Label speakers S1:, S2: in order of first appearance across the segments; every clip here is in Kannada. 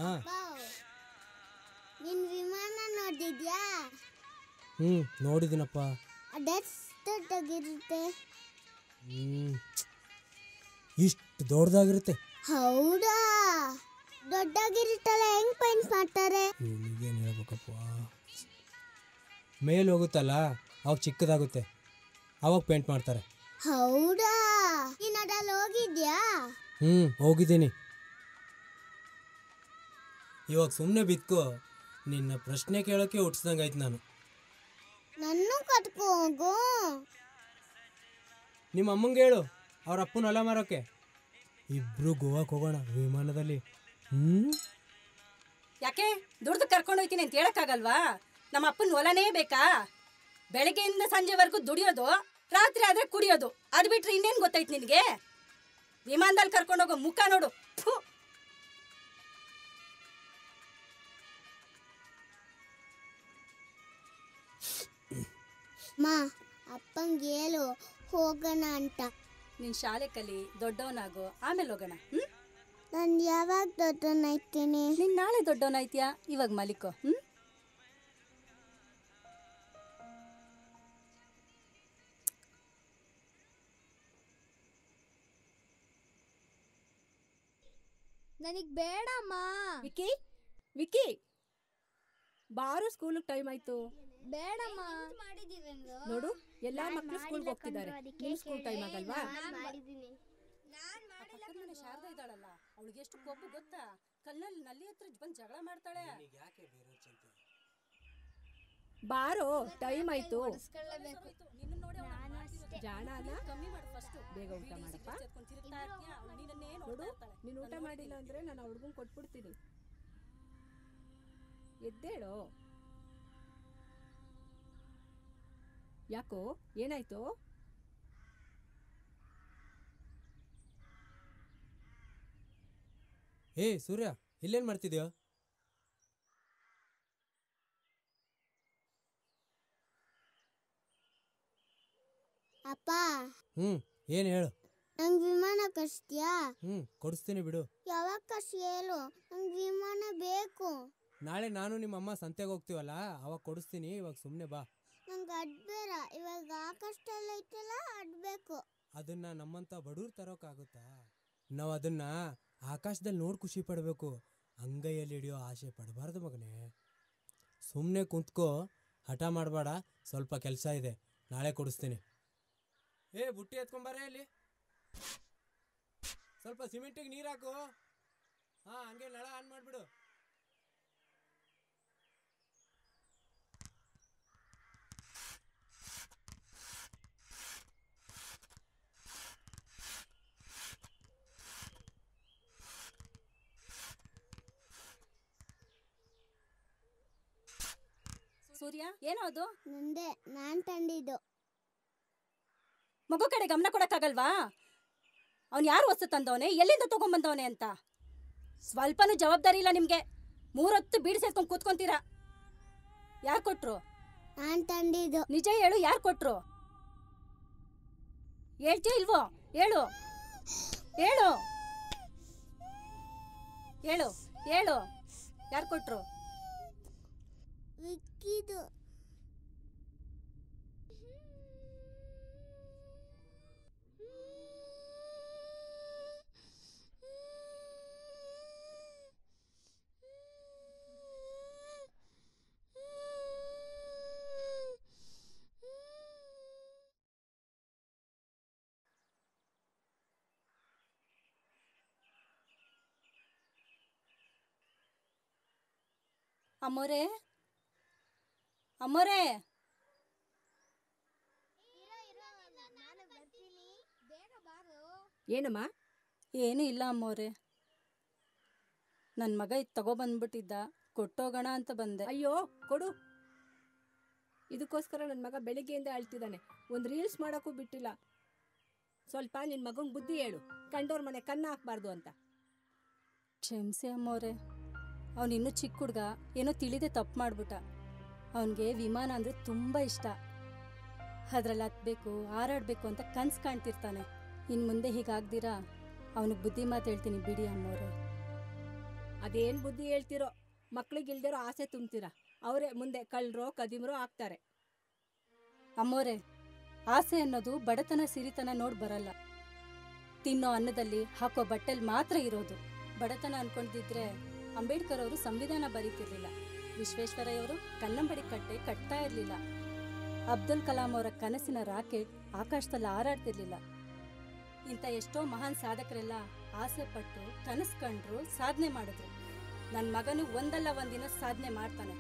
S1: ಹಾಂ
S2: ನಿನ್ ವಿಮಾನ ನೋಡಿದ್ಯಾ
S1: ಹ್ಞೂ ನೋಡಿದ್ದೀನಪ್ಪ
S2: ಅದೆಷ್ಟು ದೊಡ್ಡಗಿರುತ್ತೆ
S1: ಹ್ಞೂ ಇಷ್ಟು ದೊಡ್ಡದಾಗಿರುತ್ತೆ
S2: ಹೌದಾ ದೊಡ್ಡಗಿರುತ್ತಲ್ಲ ಹೆಂಗ್ ಪೈಂಟ್ ಮಾಡ್ತಾರೆ
S1: ನಿನಗೇನು ಹೇಳ್ಬೇಕಪ್ಪ ಮೇಲೆ ಹೋಗುತ್ತಲ್ಲ ಅವಾಗ ಚಿಕ್ಕದಾಗುತ್ತೆ ಅವಾಗ ಪೇಂಟ್ ಮಾಡ್ತಾರೆ
S2: ಹೌದಾ ನೀನ್ ಅದ್ರಲ್ಲಿ ಹೋಗಿದ್ಯಾ
S1: ಹ್ಞೂ ಹೋಗಿದ್ದೀನಿ ಇವಾಗ ಸುಮ್ಮನೆ ಬಿತ್ಕೋ ನಿನ್ನ ಪ್ರಶ್ನೆ ಕೇಳೋಕ್ಕೆ ಹುಟ್ಸ್ದಂಗೆ ಆಯ್ತು ನಾನು
S2: ನನ್ನೂ ಕಟ್ಕೊ ಹೋಗು
S1: ನಿಮ್ಮ ಅಮ್ಮಂಗೆ ಹೇಳು ಅವ್ರ ಅಪ್ಪನ ಹೊಲ ಮಾರೋಕ್ಕೆ ಇಬ್ರು ಗೋವಾಕ್ಕೆ ಹೋಗೋಣ ವಿಮಾನದಲ್ಲಿ ಹ್ಞೂ
S3: ಯಾಕೆ ದುಡ್ದು ಕರ್ಕೊಂಡು ಹೋಗ್ತೀನಿ ಅಂತ ಹೇಳಕ್ಕಾಗಲ್ವಾ ನಮ್ಮ ಅಪ್ಪನ ಹೊಲನೇ ಬೇಕಾ ಬೆಳಗ್ಗೆಯಿಂದ ಸಂಜೆವರೆಗೂ ದುಡಿಯೋದು ರಾತ್ರಿ ಆದ್ರೆ ಕುಡಿಯೋದು ಅದು ಬಿಟ್ರೆ ಇನ್ನೇನು ಗೊತ್ತೈತೆ ನಿನಗೆ ವಿಮಾನದಲ್ಲಿ ಕರ್ಕೊಂಡು ಹೋಗೋ ಮುಖ ನೋಡು ಥು.
S2: ಮಾ ಅಪ್ಪಂಗೆ ಹೇಳು ಹೋಗೋಣ ಅಂತ
S3: ನೀನ್ ಶಾಲೆ ಕಲಿ ದೊಡ್ಡವನಾಗು ಆಮೇಲೆ ಹೋಗೋಣ ಹ್ಮ್
S2: ನಾನು ಯಾವಾಗ ದೊಡ್ಡನಾಯ್ತೀನಿ
S3: ನೀನ್ ನಾಳೆ ದೊಡ್ಡವನಾಯ್ತೀಯಾ ಇವಾಗ ಮಲಿಕೋ ಹ್ಮ್
S2: ನನಗ್ ಬೇಡಮ್ಮ
S3: ವಿಕಿ ವಿಕಿ ಬಾರು ಸ್ಕೂಲಿಗೆ ಟೈಮ್ ಆಯ್ತು
S2: ಬೇಡಮ್ಮ
S3: ನೋಡು ಎಲ್ಲಾ ಮಕ್ಕಳು ಸ್ಕೂಲ್ಗೆ ಹೋಗ್ತಿದ್ದಾರೆ ನಿಮ್ ಸ್ಕೂಲ್ ಟೈಮ್ ಆಗಲ್ವಾ ಪಕ್ಕದ ಮನೆ ಶಾರದಾ ಇದ್ದಾಳಲ್ಲ ಅವಳಿಗೆ ಎಷ್ಟು ಕೊಬ್ಬು ಗೊತ್ತಾ ಕಲ್ಲಲ್ಲಿ ನಲ್ಲಿ ಹತ್ರ ಬಂದು ಜಗಳ ಮಾಡ್ತಾಳೆ ಬಾರೋ ಟೈಮ್ ಆಯ್ತು ಜಾಣ ಅಲ್ಲ ಕಮ್ಮಿ ಮಾಡು ಫಸ್ಟ್ ಬೇಗ ಊಟ ಮಾಡಪ್ಪ ನೋಡು ನೀನು ಊಟ ಮಾಡಿಲ್ಲ ಅಂದ್ರೆ ನಾನು ಹುಡುಗನ್ ಕೊಟ್ಬಿಡ್ತೀನಿ ಎದ್ದೇಳೋ ಯಾಕೋ ಏನಾಯ್ತು
S1: ಏ ಸೂರ್ಯ ಇಲ್ಲೇನು ಮಾಡ್ತಿದ್ಯೋ
S2: ಅಪ್ಪ
S1: ಹ್ಞೂ ಏನು ಹೇಳು
S2: ನಂಗೆ ವಿಮಾನ ಕಳಿಸ್ತೀಯಾ
S1: ಹ್ಞೂ ಕೊಡಿಸ್ತೀನಿ ಬಿಡು
S2: ಯಾವಾಗ ಕಳ್ಸಿ ಹೇಳು ನಂಗೆ ವಿಮಾನ ಬೇಕು
S1: ನಾಳೆ ನಾನು ನಿಮ್ಮ ಅಮ್ಮ ಸಂತೆಗೆ ಹೋಗ್ತೀವಲ್ಲ ಅವಾಗ ಕೊಡಿಸ್ತೀನಿ ಇವಾಗ ಸುಮ್ಮನೆ ಬಾ
S2: ನಂಗೆ ಅಡ್ಬೇಡ ಇವಾಗ ಆಕಾಶದಲ್ಲಿ ಐತಲ್ಲ ಅಡ್ಬೇಕು
S1: ಅದನ್ನ ನಮ್ಮಂತ ಬಡವ್ರು ತರೋಕ್ಕಾಗುತ್ತಾ ನಾವು ಅದನ್ನ ಆಕಾಶದಲ್ಲಿ ನೋಡಿ ಖುಷಿ ಪಡಬೇಕು ಅಂಗೈಯಲ್ಲಿ ಹಿಡಿಯೋ ಆಸೆ ಪಡಬಾರ್ದು ಮಗನೇ ಸುಮ್ಮನೆ ಕುಂತ್ಕೋ ಹಠ ಮಾಡಬೇಡ ಸ್ವಲ್ಪ ಕೆಲಸ ಇದೆ ನಾಳೆ ಕೊಡಿಸ್ತೀನಿ ಏ ಬುಟ್ಟಿ ಎತ್ಕೊಂಬಾರೇ ಇಲ್ಲಿ ಸ್ವಲ್ಪ ಸಿಮೆಂಟಿಗೆ ನೀರು ಹಾಕು ಹಾಂ ಹಂಗೆ ನಳ ಆನ್ ಮಾಡಿಬಿಡು
S3: ಸೂರ್ಯ ಏನೋ ಅದು
S2: ನಂದೆ ನಾನ್ ತಂದಿದ್ದು
S3: ಮಗು ಕಡೆ ಗಮನ ಕೊಡಕ್ಕಾಗಲ್ವಾ ಅವ್ನು ಯಾರು ವಸ್ತು ತಂದವನೆ ಎಲ್ಲಿಂದ ತಗೊಂಬಂದವನೆ ಅಂತ ಸ್ವಲ್ಪನೂ ಜವಾಬ್ದಾರಿ ಇಲ್ಲ ನಿಮ್ಗೆ ಮೂರೊತ್ತು ಬೀಡಿ ಸೇರ್ಕೊಂಡು ಕೂತ್ಕೊಂತೀರಾ ಯಾರು ಕೊಟ್ರು
S2: ನಾನ್ ತಂದಿದ್ದು
S3: ನಿಜ ಹೇಳು ಯಾರು ಕೊಟ್ರು ಹೇಳ್ತೀಯ ಇಲ್ವೋ ಹೇಳು ಹೇಳು ಹೇಳು ಹೇಳು ಯಾರು ಕೊಟ್ರು
S2: ವಿಕ್ಕಿದು
S3: ಅಮ್ಮೋರೆ ಅಮ್ಮೋರೆ
S4: ಏನಮ್ಮ
S3: ಏನೂ ಇಲ್ಲ ಅಮ್ಮೋರೆ ನನ್ನ ಮಗ ಇದು ತಗೊಬಂದ್ಬಿಟ್ಟಿದ್ದ ಕೊಟ್ಟೋಗೋಣ ಅಂತ ಬಂದೆ
S4: ಅಯ್ಯೋ ಕೊಡು ಇದಕ್ಕೋಸ್ಕರ ನನ್ನ ಮಗ ಬೆಳಿಗ್ಗೆಯಿಂದ ಅಳ್ತಿದ್ದಾನೆ ಒಂದು ರೀಲ್ಸ್ ಮಾಡೋಕ್ಕೂ ಬಿಟ್ಟಿಲ್ಲ ಸ್ವಲ್ಪ ನಿನ್ನ ಮಗಂಗೆ ಬುದ್ಧಿ ಹೇಳು ಕಂಡೋರ್ ಮನೆ ಕನ್ನ ಹಾಕ್ಬಾರ್ದು ಅಂತ
S3: ಕ್ಷಮಿಸಿ ಅಮ್ಮೋರೆ ಅವನು ಇನ್ನೂ ಚಿಕ್ಕ ಹುಡ್ಗ ಏನೋ ತಿಳಿದೆ ತಪ್ಪು ಮಾಡ್ಬಿಟ್ಟ ಅವನಿಗೆ ವಿಮಾನ ಅಂದರೆ ತುಂಬ ಇಷ್ಟ ಅದ್ರಲ್ಲಿ ಹತ್ಬೇಕು ಹಾರಾಡಬೇಕು ಅಂತ ಕನ್ಸು ಕಾಣ್ತಿರ್ತಾನೆ ಇನ್ನು ಮುಂದೆ ಹೀಗಾಗ್ದಿರಾ ಅವನಿಗೆ ಬುದ್ಧಿ ಮಾತು ಹೇಳ್ತೀನಿ ಬಿಡಿ ಅಮ್ಮೋರೆ
S4: ಅದೇನು ಬುದ್ಧಿ ಹೇಳ್ತಿರೋ ಮಕ್ಳಿಗಿಲ್ದಿರೋ ಆಸೆ ತುಂಬ್ತೀರಾ ಅವರೇ ಮುಂದೆ ಕಳ್ರೋ ಕದಿಮ್ರೋ ಆಗ್ತಾರೆ
S3: ಅಮ್ಮೋರೆ ಆಸೆ ಅನ್ನೋದು ಬಡತನ ಸಿರಿತನ ನೋಡ್ ಬರಲ್ಲ ತಿನ್ನೋ ಅನ್ನದಲ್ಲಿ ಹಾಕೋ ಬಟ್ಟೆಲ್ ಮಾತ್ರ ಇರೋದು ಬಡತನ ಅನ್ಕೊಂಡಿದ್ರೆ ಅಂಬೇಡ್ಕರ್ ಅವರು ಸಂವಿಧಾನ ಬರೀತಿರ್ಲಿಲ್ಲ ವಿಶ್ವೇಶ್ವರಯ್ಯವರು ಕನ್ನಂಬಡಿ ಕಟ್ಟೆ ಕಟ್ತಾ ಇರ್ಲಿಲ್ಲ ಅಬ್ದುಲ್ ಕಲಾಂ ಅವರ ಕನಸಿನ ರಾಕೆಟ್ ಆಕಾಶದಲ್ಲಿ ಹಾರಾಡ್ತಿರ್ಲಿಲ್ಲ ಇಂಥ ಎಷ್ಟೋ ಮಹಾನ್ ಸಾಧಕರೆಲ್ಲ ಆಸೆ ಪಟ್ಟು ಕನಸು ಕಂಡ್ರು ಸಾಧನೆ ಮಾಡಿದ್ರು ನನ್ನ ಮಗನು ಒಂದಲ್ಲ ಒಂದಿನ ಸಾಧನೆ ಮಾಡ್ತಾನೆ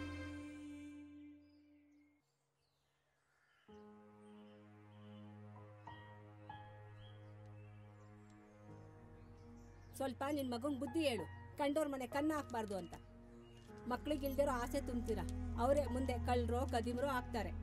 S4: ಸ್ವಲ್ಪ ನಿನ್ ಮಗಂಗ್ ಬುದ್ಧಿ ಹೇಳು ಕಂಡೋರ್ ಮನೆ ಕನ್ನ ಹಾಕ್ಬಾರ್ದು ಅಂತ ಮಕ್ಳಿಗಿಲ್ದಿರೋ ಆಸೆ ತುಂಬ್ತೀರಾ ಅವರೇ ಮುಂದೆ ಕಳ್ರೋ ಕದಿಮ್ರೋ ಆಗ್ತಾರೆ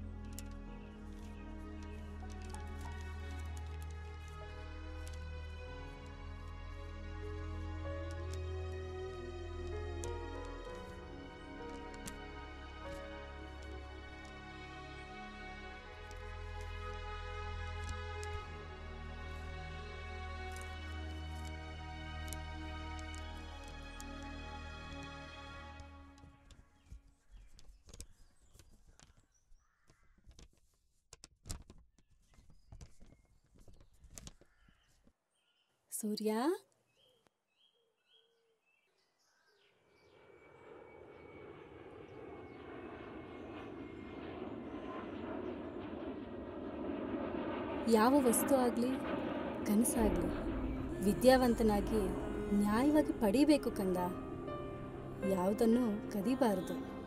S3: ಸೂರ್ಯ ಯಾವ ವಸ್ತು ಆಗಲಿ ಕನಸಾಗಲಿ ವಿದ್ಯಾವಂತನಾಗಿ ನ್ಯಾಯವಾಗಿ ಪಡಿಬೇಕು ಕಂದ ಯಾವುದನ್ನು ಕದಿಬಾರದು